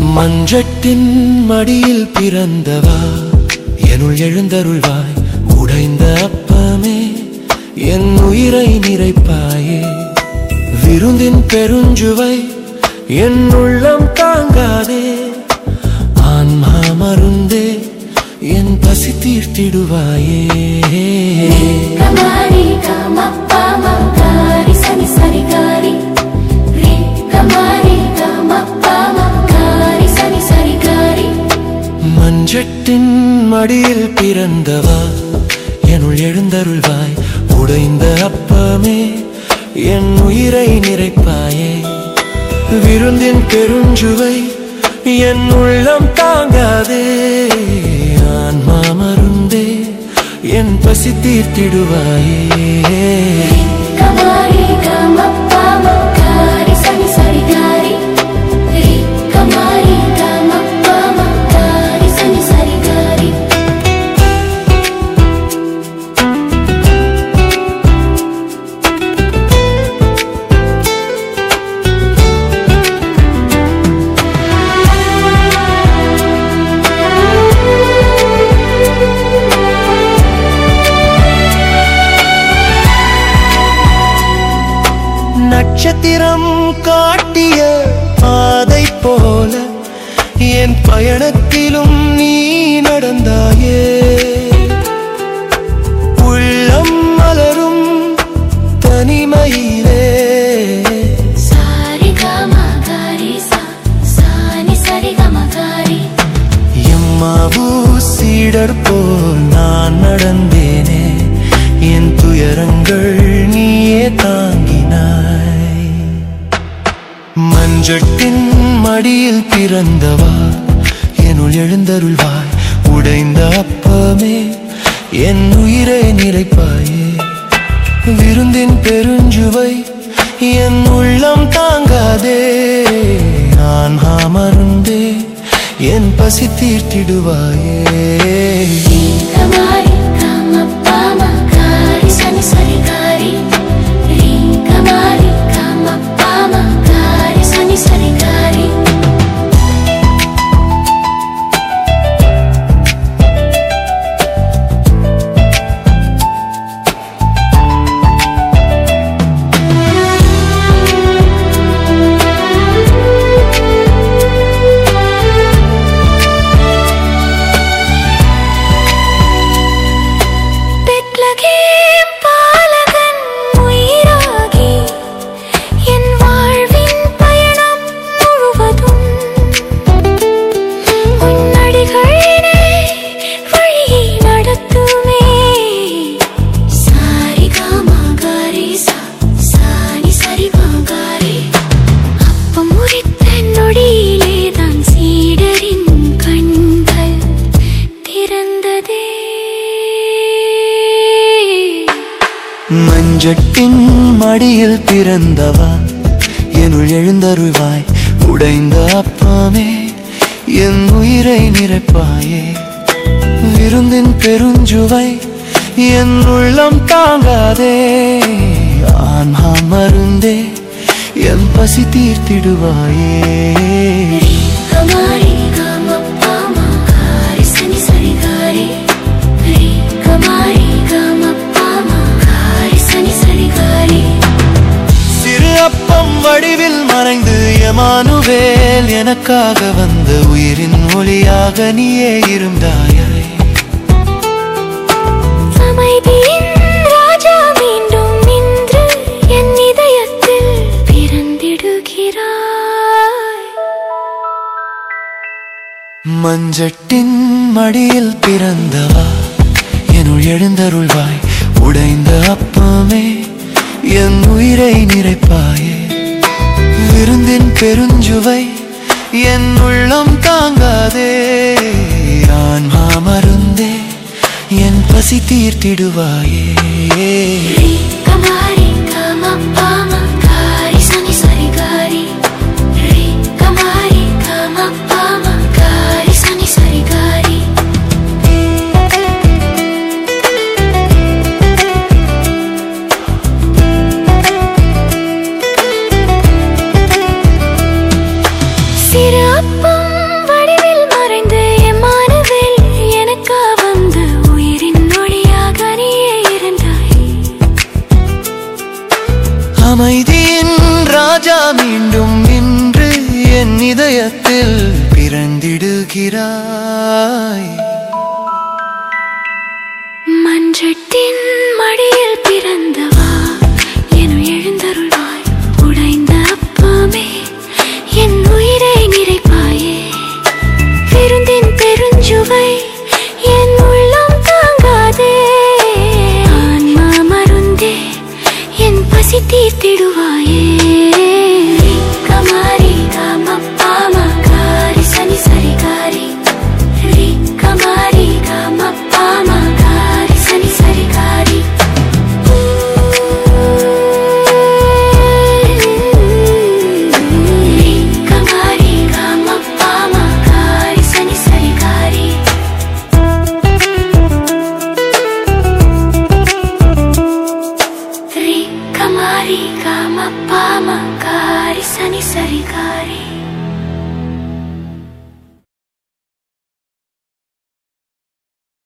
மஞ்சட்டின் மடியில் பிறந்தவா எனுள் எழுந்தருள்வாய் உடைந்த அப்பமே என் உயிரை நிறைப்பாயே விருந்தின் பெருஞ்சுவை என் உள்ளம் தாங்காதே ஆன்மா மருந்தே என் பசி தீர்த்திடுவாயே கமாரி கமப்பா மகாரி சனி சரி காரி ரே கமாரி கமப்பா மகாரி சனி சரி காரி மஞ்சட்டின் மடியில் பிறந்தவா எனுள் எழுந்தருள்வாய் உடைந்த அப்பமே என் உயிரை நிறைப்பாயே விருந்தின் பெருஞ்சுவை என் உள்ளம் தாங்காதே ஆன்மா மருந்தே என் பசி தீர்த்திடுவாயே கமாரி கமப்பா மகாரி சனி சரி காரி ரே கமாரி கமப்பா மகாரி சனி சரி காரி நட்சத்திரம் காட்டிய பாதை போல என் பயணத்திலும் நீ நடந்தாயே உள்ளம் மலரும் தனிமையிலே சாரி கமகாரி சா சானி சரி கமகாரி எம்மாவூ சீடர் போல் நான் நடந்தேனே என் துயரங்கள் நீயே தாங்கினாய் மஞ்சட்டின் மடியில் பிறந்தவா எனுள் எழுந்தருள்வாய் உடைந்த அப்பமே என் உயிரை நிறைப்பாயே விருந்தின் பெருஞ்சுவை என் உள்ளம் தாங்காதே நான் மருந்தே என் பசி தீர்த்திடுவாயே கமாரி கமப்பா மகாரி சனி சரி காரி ரே கமாரி கமப்பா மகாரி சனி சரி காரி பெத்லகேம் பாலகன் உயிராகி என் வாழ்வின் பயணம் முழுவதும் உன்னடிகளினே வழியை நடத்துமே சாரி காமாகாரி சா சானி சரி மாகாரி அப்பம் முறித்த நொடியிலே தான் சீடரின் கண்கள் திறந்ததே மஞ்சட்டின் மடியில் பிறந்தவா எனுள் எழுந்தருள்வாய் உடைந்த அப்பமே என் உயிரை நிறைப்பாயே விருந்தின் பெருஞ்சுவை என் உள்ளம் தாங்காதே ஆன்மா மருந்தே என் பசி தீர்த்திடுவாயே கமாரி கமப்பா மகாரி சனி சரி காரி ரே கமாரி கமப்பா மகாரி சனி சரி காரி சிறு அப்பம் வடிவில் மறைந்து எமானுவேல் எனக்காக வந்த உயிரின் ஒளியாக நீயே இருந்தாயே அமைதியின் ராஜா மீண்டும் நின்று என் இதயத்தில் பிறந்திடுகிறாய் மஞ்சட்டின் மடியில் பிறந்தவா எனுள் எழுந்தருள்வாய் உடைந்த அப்பமே என் உயிரை நிறைப்பாயே விருந்தின் பெருஞ்சுவை என் உள்ளம் தாங்காதே ஆன்மா மருந்தே என் பசி தீர்த்திடுவாயே ரே கமாரி கமப்பா மகாரி சனி சரி காரி ரே கமாரி கமப்பா மகாரி சனி சரி காரி சிறு அப்பம் மீண்டும் இன்று என் இதயத்தில் பிறந்திடுகிறாய் மஞ்சட்டின் மடியில் பிறந்த